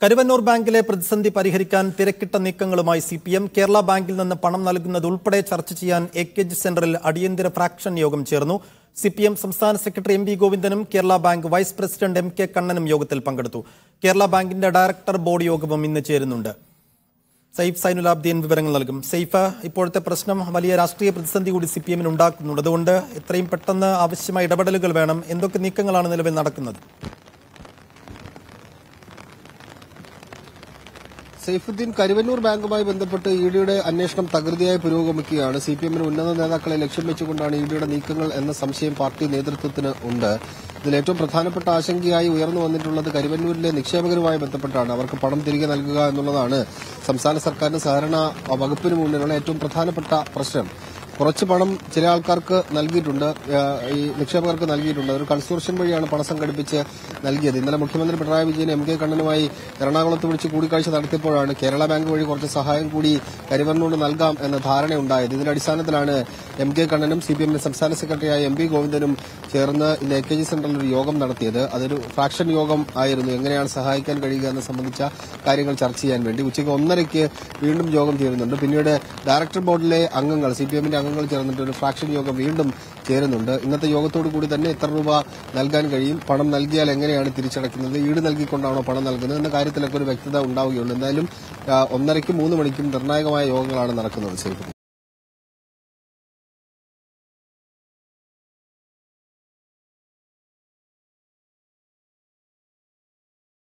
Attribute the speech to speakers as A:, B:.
A: കരുവന്നൂർ ബാങ്കിലെ പ്രതിസന്ധി പരിഹരിക്കാൻ തിരക്കിട്ട നീക്കങ്ങളുമായി സി പി എം കേരള ബാങ്കിൽ നിന്ന് പണം നൽകുന്നത് ഉൾപ്പെടെ ചർച്ച ചെയ്യാൻ എ കെ ജി സെന്ററിൽ അടിയന്തര ഫ്രാക്ഷൻ യോഗം ചേർന്നു സി പി എം സംസ്ഥാന സെക്രട്ടറി എം വി ഗോവിന്ദനും Kerala bank vice president M K കണ്ണനും യോഗത്തിൽ പങ്കെടുത്തു കേരള ബാങ്കിന്റെ ഡയറക്ടർ ബോർഡ് യോഗവും ഇന്ന് ചേരുന്നുണ്ട് സൈഫ് സൈനുലാബ്ദീൻ വിവരങ്ങൾ നൽകും സൈഫ് ഇപ്പോഴത്തെ പ്രശ്നം വലിയ രാഷ്ട്രീയ പ്രതിസന്ധി കൂടി സി പി എമ്മിന് ഉണ്ടാക്കുന്നുണ്ട് അതുകൊണ്ട് എത്രയും പെട്ടെന്ന് ആവശ്യമായ ഇടപെടലുകൾ വേണം എന്തൊക്കെ നീക്കങ്ങളാണ് നിലവിൽ നടക്കുന്നത്
B: സൈഫുദ്ദീൻ കരുവന്നൂർ ബാങ്കുമായി ബന്ധപ്പെട്ട് ഇഡിയുടെ അന്വേഷണം തകൃതിയായി പുരോഗമിക്കുകയാണ് സി പി എമ്മിന് ഉന്നത നേതാക്കളെ ലക്ഷ്യം വെച്ചുകൊണ്ടാണ് ഇഡിയുടെ നീക്കങ്ങൾ എന്ന സംശയം പാർട്ടി നേതൃത്വത്തിന് ഉണ്ട് ഇതിൽ ഏറ്റവും പ്രധാനപ്പെട്ട ആശങ്കയായി ഉയർന്നു വന്നിട്ടുള്ളത് കരുവന്നൂരിലെ നിക്ഷേപകരുമായി ബന്ധപ്പെട്ടാണ് അവർക്ക് പണം തിരികെ നൽകുക എന്നുള്ളതാണ് സംസ്ഥാന സർക്കാരിന് സഹകരണ വകുപ്പിന് മുന്നിലുള്ള ഏറ്റവും പ്രധാനപ്പെട്ട പ്രശ്നം കുറച്ച് പണം ചില ആൾക്കാർക്ക് നൽകിയിട്ടുണ്ട് ഏഹ് ഈ നിക്ഷേപകർക്ക് നൽകിയിട്ടുണ്ട് ഒരു കൺസോർഷ്യം വഴിയാണ് പണം സംഘടിപ്പിച്ച് നൽകിയത് ഇന്നലെ മുഖ്യമന്ത്രി പിണറായി വിജയൻ എം കെ കണ്ണനുമായി എറണാകുളത്ത് വിളിച്ച് കൂടിക്കാഴ്ച നടത്തിയപ്പോഴാണ് കേരള ബാങ്ക് വഴി കുറച്ച് സഹായം കൂടി കരിവറിനോട് നൽകാം എന്ന ധാരണയുണ്ടായത് ഇതിന്റെ അടിസ്ഥാനത്തിലാണ് എം കെ കണ്ണനും സി പി എമ്മിന്റെ സംസ്ഥാന സെക്രട്ടറിയായ എം പി ഗോവിന്ദനും ചേർന്ന് ഇന്ന് എ കെ ജി സെന്ററിൽ ഒരു യോഗം നടത്തിയത് അതൊരു ഫ്രാക്ഷൻ യോഗം ആയിരുന്നു എങ്ങനെയാണ് സഹായിക്കാൻ കഴിയുക എന്ന് സംബന്ധിച്ച കാര്യങ്ങൾ ചർച്ച ചെയ്യാൻ വേണ്ടി ഉച്ചയ്ക്ക് ഒന്നരയ്ക്ക് വീണ്ടും യോഗം ചേരുന്നുണ്ട് പിന്നീട് ഡയറക്ടർ ബോർഡിലെ അംഗങ്ങൾ സി പി എമ്മിന്റെ അംഗങ്ങൾ ചേർന്നിട്ട് ഒരു ഫ്രാക്ഷൻ യോഗം വീണ്ടും ചേരുന്നുണ്ട് ഇന്നത്തെ യോഗത്തോടു കൂടി തന്നെ എത്ര രൂപ നൽകാൻ കഴിയും പണം നൽകിയാൽ എങ്ങനെയാണ് തിരിച്ചടയ്ക്കുന്നത് ഈട് നൽകിക്കൊണ്ടാണോ പണം നൽകുന്നത് എന്ന കാര്യത്തിലൊക്കെ ഒരു വ്യക്തത ഉണ്ടാവുകയുണ്ട് എന്തായാലും ആ, ഒന്നരയ്ക്കും മൂന്ന് മണിക്കും നിർണായകമായ യോഗങ്ങളാണ് നടക്കുന്നത് സേഫ്